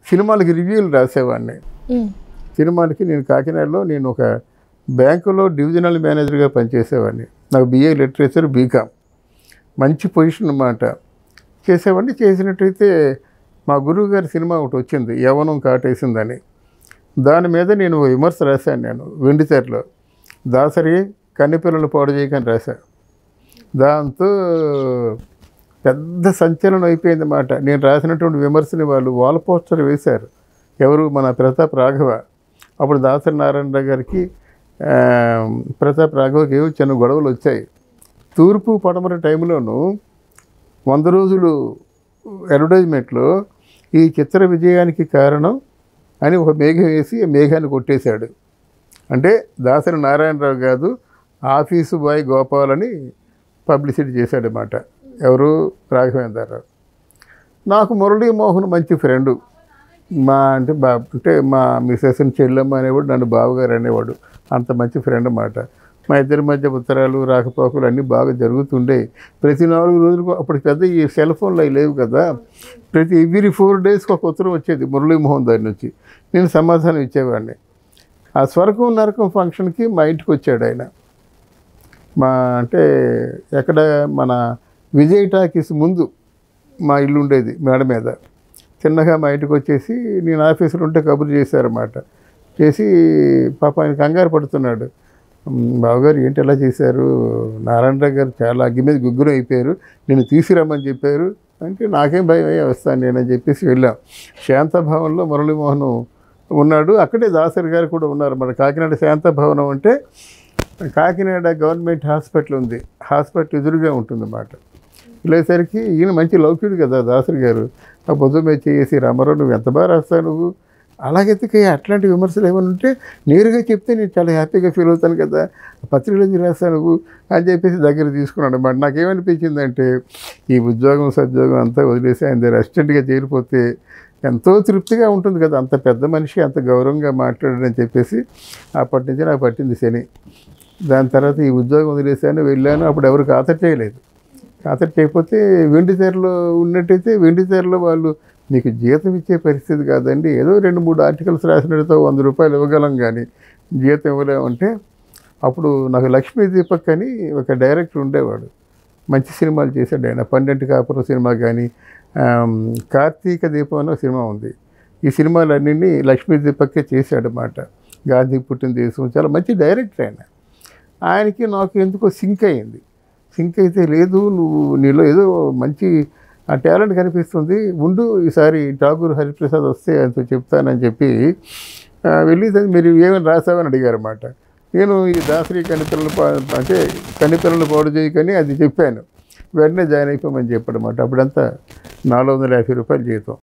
సినిమాలకి రివ్యూలు రాసేవాడిని ఉమ్, సినిమాలకి నేను కాకినాడలో నేను ఒక బ్యాంకులో డివిజనల్ మేనేజర్గా పనిచేసేవాడిని నాకు బిఏ లిటరేచర్ బీకామ్ మంచి పొజిషన్ అన్నమాట చేసేవాడిని చేసినట్టయితే మా గురువు గారి సినిమా ఒకటి వచ్చింది యవనం కాటేసిందని దాని మీద నేను ఓ విమర్శ రాశాను నేను వెండితెరలో దాసరి కన్నెపిల్లలు పాడు చేయకని రాశాను దాంతో పెద్ద సంచలనం అయిపోయింది అన్నమాట నేను రాసినటువంటి విమర్శని వాళ్ళు వాల్ పోస్టర్ వేశారు ఎవరు మన ప్రతాప్ రాఘవ అప్పుడు దాసరి నారాయణరావు గారికి ఆ, ప్రతాప్ రాఘవకి ఏవో చిన్న గొడవలు వచ్చాయి తూర్పు పడమర టైంలోనూ వంద రోజులు అడ్వర్టైజ్మెంట్లో ఈ చిత్ర విజయానికి కారణం అని ఒక మేఘం వేసి ఆ మేఘాన్ని కొట్టేశాడు అంటే దాసరి నారాయణరావు కాదు ఆఫీసు బాయ్ గోపాల్ అని పబ్లిసిటీ చేశాడనమాట ఎవరు రాఘవేంద్రరావు నాకు మురళీమోహన్ మంచి ఫ్రెండు మా అంటే బా అంటే మా మిసెస్ని చెల్లెమ్మ అనేవాడు నన్ను బావగారు అనేవాడు అంత మంచి ఫ్రెండ్ అన్నమాట మా ఇద్దరి మధ్య ఉత్తరాలు రాకపోకలు అన్నీ బాగా జరుగుతుండేవి ప్రతి నాలుగు రోజులకు అప్పుడు పెద్ద ఈ సెల్ ఫోన్లు అవి లేవు కదా ప్రతి ఎవ్రీ ఫోర్ డేస్కి ఒక ఉత్తరం వచ్చేది మురళీమోహన్ దాని నుంచి నేను సమాధానం ఇచ్చేవాడిని ఆ స్వర్గం నరకం ఫంక్షన్కి మా ఇంటికి వచ్చాడు ఆయన మా అంటే ఎక్కడ మన విజయ్ టాకీస్ ముందు మా ఇల్లు ఉండేది మేడ మీద చిన్నగా మా ఇంటికి వచ్చేసి నేను ఆఫీసులో ఉంటే కబురు చేశారన్నమాట చేసి పాప ఆయన కంగారు పడుతున్నాడు "ఉమ్, బావగారు ఏంటి ఎలా చేశారు నారాయణరావు గారు చాలా అగ్గి మీద గుగ్గురు అయిపోయారు నేను తీసుకురమ్మని చెప్పారు అంటే నాకేం భయం అయ్యా వస్తాను నేనని చెప్పేసి వెళ్ళాం శాంతభవన్లో మురళీమోహన్ ఉన్నాడు అక్కడే దాసరి గారు కూడా ఉన్నారు మన కాకినాడ శాంతభవనం అంటే కాకినాడ గవర్నమెంట్ హాస్పిటల్ ఉంది హాస్పిటల్ ఎదురుగా ఉంటుందన్నమాట వెళ్ళేసరికి ఈయన మంచి లౌక్యుడు కదా దాసరి గారు ఆ బుద్ధ మీద చేసి రామారావు నువ్వు ఎంత బాగా రాస్తావు నువ్వు అలాగైతే అట్లాంటి విమర్శలు ఏమైనా ఉంటే నేరుగా చెప్తే నేను చాలా హ్యాపీగా ఫీల్ అవుతాను కదా పత్రికలు ఎందుకు రాస్తావు నువ్వు అని చెప్పేసి దగ్గర తీసుకున్నాడు అనమాట నాకేమనిపించిందంటే ఈ ఉద్యోగం సద్యోగం అంతా వదిలేసి ఆయన దగ్గర అసిస్టెంట్గా చేరిపోతే ఎంతో తృప్తిగా ఉంటుంది కదా అంత పెద్ద మనిషి అంత గౌరవంగా మాట్లాడాడని చెప్పేసి అప్పటి నుంచి నాకు పట్టింది శని దాని తర్వాత ఈ ఉద్యోగం వదిలేసాను వెళ్ళాను అప్పుడు ఎవరు ఖాతరు చేయలేదు ఖాతరు చేయకపోతే వెండి తెరలో ఉన్నట్టయితే వెండి తెరలో వాళ్ళు మీకు జీతం ఇచ్చే పరిస్థితి కాదండి ఏదో రెండు మూడు ఆర్టికల్స్ రాసినట్టుతో వంద రూపాయలు ఇవ్వగలం కానీ జీతం ఇవ్వలేమంటే అప్పుడు నాకు లక్ష్మీ దీపక్ అని ఒక డైరెక్టర్ ఉండేవాడు మంచి సినిమాలు చేశాడు ఆయన పన్నెండు కాపురం సినిమా కానీ ఆమ్, కార్తీక దీపం అనే ఒక సినిమా ఉంది ఈ సినిమాలన్నీ లక్ష్మీ దీపక్కే చేశాడనమాట గాంధీ పుట్టిన దేశం చాలా మంచి డైరెక్టర్ ఆయన ఆయనకి నాకు ఎందుకో సింక్ అయింది సింక్ అయితే లేదు నువ్వు నీలో ఏదో మంచి ఆ టాలెంట్ కనిపిస్తుంది ఉండు ఈసారి ఠాగూర్ హరిప్రసాద్ వస్తే ఆయనతో చెప్తానని చెప్పి ఆ, వెళ్ళి దాన్ని మీరు ఏమైనా రాసావని అడిగారు అన్నమాట నేను ఈ దాసరి కనిపిల్లలు పా అంటే కనిపిల్లలు పాడు చేయకని అది చెప్పాను వెంటనే జాయిన్ అయిపోమని చెప్పాడు అన్నమాట అప్పుడంతా నాలుగు వందల యాభై రూపాయలు జీతం